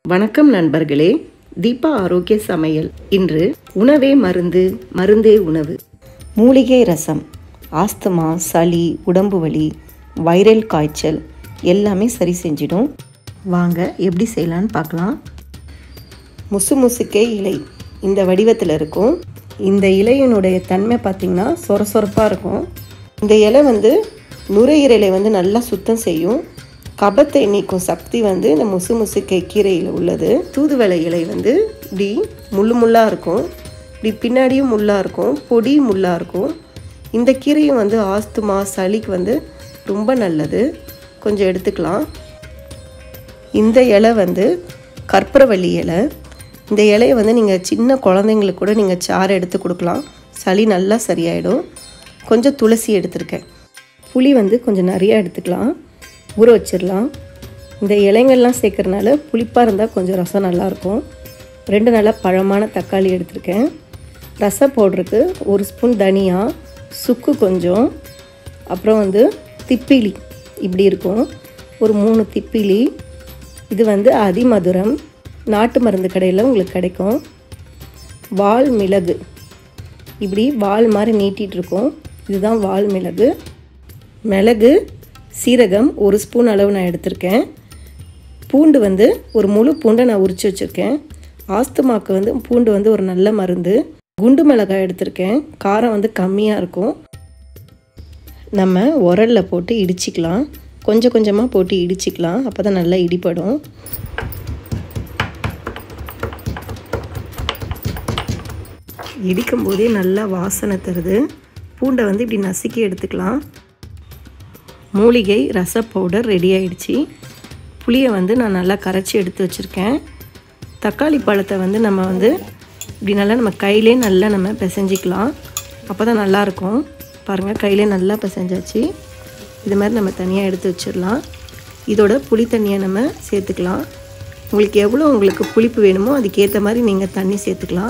வணக்கம் நண்பர்களே தீபா ஆரோக்கிய சமையல் இன்று உணவே மருந்து மருந்தே உணவு மூலிகை ரசம் ஆஸ்துமா சளி உடம்பு வலி வைரல் காய்ச்சல் எல்லாமே சரி செஞ்சிடும் வாங்க எப்படி செய்யலான்னு பார்க்கலாம் முசு முசுக்கே இலை இந்த வடிவத்தில் இருக்கும் இந்த இலையினுடைய தன்மை பார்த்திங்கன்னா சொர சொரப்பாக இருக்கும் இந்த இலை வந்து நுரையீரலை வந்து நல்லா சுத்தம் செய்யும் கபத்தை நீக்கும் சக்தி வந்து இந்த முசு முசுக்கை கீரையில் உள்ளது தூதுவளை இலை வந்து இப்படி முள்ளு முள்ளாக இருக்கும் இப்படி பின்னாடியும் முள்ளாக இருக்கும் பொடி முள்ளாக இருக்கும் இந்த கீரையும் வந்து ஆஸ்துமா சளிக்கு வந்து ரொம்ப நல்லது கொஞ்சம் எடுத்துக்கலாம் இந்த இலை வந்து கற்பூரவள்ளி இலை இந்த இலையை வந்து நீங்கள் சின்ன குழந்தைங்களுக்கு கூட நீங்கள் சாறு எடுத்து கொடுக்கலாம் சளி நல்லா சரியாயிடும் கொஞ்சம் துளசி எடுத்திருக்கேன் புளி வந்து கொஞ்சம் நிறையா எடுத்துக்கலாம் ஊற வச்சிடலாம் இந்த இலைங்கள்லாம் சேர்க்குறனால புளிப்பாக இருந்தால் கொஞ்சம் ரசம் நல்லாயிருக்கும் ரெண்டு நல்ல பழமான தக்காளி எடுத்திருக்கேன் ரசம் போடுறதுக்கு ஒரு ஸ்பூன் தனியா சுக்கு கொஞ்சம் அப்புறம் வந்து திப்பிலி இப்படி இருக்கும் ஒரு மூணு திப்பிலி இது வந்து அதிமதுரம் நாட்டு மருந்து கடையில் உங்களுக்கு கிடைக்கும் வால் மிளகு இப்படி வால் மாதிரி நீட்டிகிட்டு இருக்கும் இதுதான் வால் மிளகு மிளகு சீரகம் ஒரு ஸ்பூன் அளவு நான் எடுத்திருக்கேன் பூண்டு வந்து ஒரு முழு பூண்டை நான் உரித்து வச்சுருக்கேன் ஆஸ்துமாக்கு வந்து பூண்டு வந்து ஒரு நல்ல மருந்து குண்டு மிளகாய் எடுத்திருக்கேன் காரம் வந்து கம்மியாக இருக்கும் நம்ம உரலில் போட்டு இடிச்சிக்கலாம் கொஞ்சம் கொஞ்சமாக போட்டு இடிச்சிக்கலாம் அப்போ தான் நல்லா இடிப்படும் இடிக்கும் போதே நல்லா வாசனை தருது பூண்டை வந்து இப்படி நசுக்கி எடுத்துக்கலாம் மூலிகை ரச பவுடர் ரெடி ஆயிடுச்சு புளியை வந்து நான் நல்லா கரைச்சி எடுத்து வச்சுருக்கேன் தக்காளி பழத்தை வந்து நம்ம வந்து இப்படி நல்லா நம்ம கையிலே நல்லா நம்ம பிசைஞ்சிக்கலாம் அப்போ தான் நல்லாயிருக்கும் பாருங்கள் கையிலே நல்லா பிசைஞ்சாச்சு இது மாதிரி நம்ம தனியாக எடுத்து வச்சிடலாம் இதோட புளி தண்ணியை நம்ம சேர்த்துக்கலாம் உங்களுக்கு எவ்வளோ உங்களுக்கு புளிப்பு வேணுமோ அதுக்கேற்ற மாதிரி நீங்கள் தண்ணி சேர்த்துக்கலாம்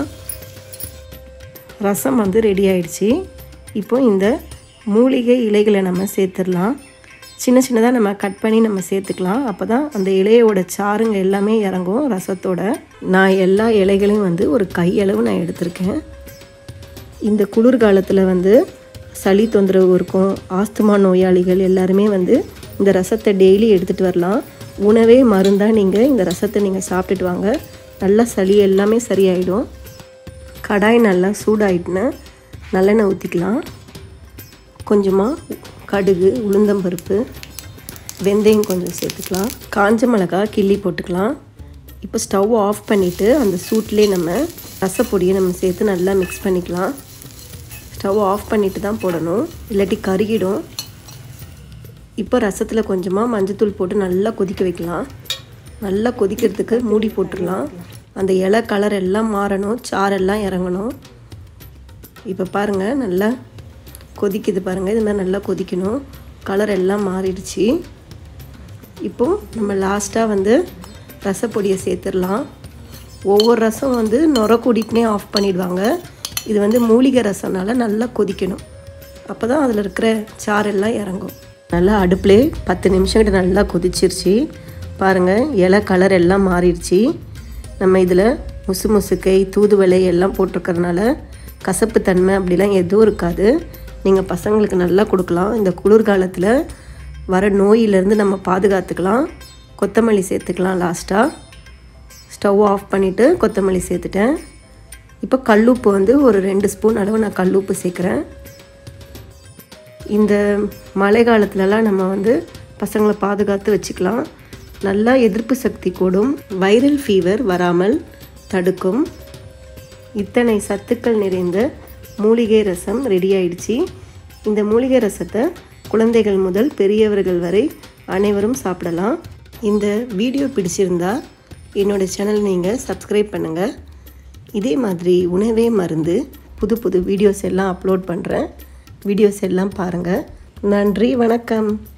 ரசம் வந்து ரெடி ஆயிடுச்சு இப்போ இந்த மூலிகை இலைகளை நம்ம சேர்த்துடலாம் சின்ன சின்னதாக நம்ம கட் பண்ணி நம்ம சேர்த்துக்கலாம் அப்போ தான் அந்த இலையோட சாறுங்க எல்லாமே இறங்கும் ரசத்தோட நான் எல்லா இலைகளையும் வந்து ஒரு கையளவு நான் எடுத்திருக்கேன் இந்த குளிர்காலத்தில் வந்து சளி தொந்தரவு இருக்கும் ஆஸ்துமா நோயாளிகள் எல்லாருமே வந்து இந்த ரசத்தை டெய்லி எடுத்துகிட்டு வரலாம் உணவே மருந்தாக நீங்கள் இந்த ரசத்தை நீங்கள் சாப்பிட்டுட்டு வாங்க நல்லா சளி எல்லாமே சரியாயிடும் கடாய் நல்லா சூடாயிட்டுன்னு நல்லெண்ணெய் ஊற்றிக்கலாம் கொஞ்சமாக கடுகு உளுந்தம்பருப்பு வெந்தயம் கொஞ்சம் சேர்த்துக்கலாம் காஞ்ச மிளகா கிள்ளி போட்டுக்கலாம் இப்போ ஸ்டவ் ஆஃப் பண்ணிவிட்டு அந்த சூட்லேயே நம்ம ரசப்பொடியை நம்ம சேர்த்து நல்லா மிக்ஸ் பண்ணிக்கலாம் ஸ்டவ் ஆஃப் பண்ணிவிட்டு தான் போடணும் இல்லாட்டி கருகிடும் இப்போ ரசத்தில் கொஞ்சமாக மஞ்சத்தூள் போட்டு நல்லா கொதிக்க வைக்கலாம் நல்லா கொதிக்கிறதுக்கு மூடி போட்டுடலாம் அந்த இலை கலர் எல்லாம் மாறணும் சாரெல்லாம் இறங்கணும் இப்போ பாருங்கள் நல்லா கொதிக்குது பாருங்கள் இது மாதிரி நல்லா கொதிக்கணும் கலர் எல்லாம் மாறிடுச்சு இப்போது நம்ம லாஸ்ட்டாக வந்து ரசப்பொடியை சேர்த்துடலாம் ஒவ்வொரு ரசம் வந்து நுர கூடிட்டுனே ஆஃப் பண்ணிடுவாங்க இது வந்து மூலிகை ரசம்னால நல்லா கொதிக்கணும் அப்போ தான் அதில் இருக்கிற சாரெல்லாம் இறங்கும் நல்லா அடுப்புலே பத்து நிமிஷம் கிட்ட நல்லா கொதிச்சிருச்சு பாருங்கள் இலை கலர் எல்லாம் மாறிடுச்சு நம்ம இதில் முசு முசுக்கை தூதுவளை எல்லாம் போட்டிருக்கறனால கசப்பு தன்மை அப்படிலாம் எதுவும் இருக்காது நீங்கள் பசங்களுக்கு நல்லா கொடுக்கலாம் இந்த குளிர்காலத்தில் வர நோயிலேருந்து நம்ம பாதுகாத்துக்கலாம் கொத்தமல்லி சேர்த்துக்கலாம் லாஸ்ட்டாக ஸ்டவ் ஆஃப் பண்ணிவிட்டு கொத்தமல்லி சேர்த்துட்டேன் இப்போ கல்லுப்பு வந்து ஒரு ரெண்டு ஸ்பூன் அளவு நான் கல்லுப்பு சேர்க்குறேன் இந்த மழை காலத்துலலாம் நம்ம வந்து பசங்களை பாதுகாத்து வச்சுக்கலாம் நல்லா எதிர்ப்பு சக்தி கூடும் வைரல் ஃபீவர் வராமல் தடுக்கும் இத்தனை சத்துக்கள் நிறைந்த மூலிகை ரசம் ரெடி ஆயிடுச்சு இந்த மூலிகை ரசத்தை குழந்தைகள் முதல் பெரியவர்கள் வரை அனைவரும் சாப்பிடலாம் இந்த வீடியோ பிடிச்சிருந்தா என்னோடய சேனல் நீங்கள் சப்ஸ்கிரைப் பண்ணுங்கள் இதே மாதிரி உணவே மருந்து புது புது வீடியோஸ் எல்லாம் அப்லோட் பண்ணுறேன் வீடியோஸ் எல்லாம் பாருங்கள் நன்றி வணக்கம்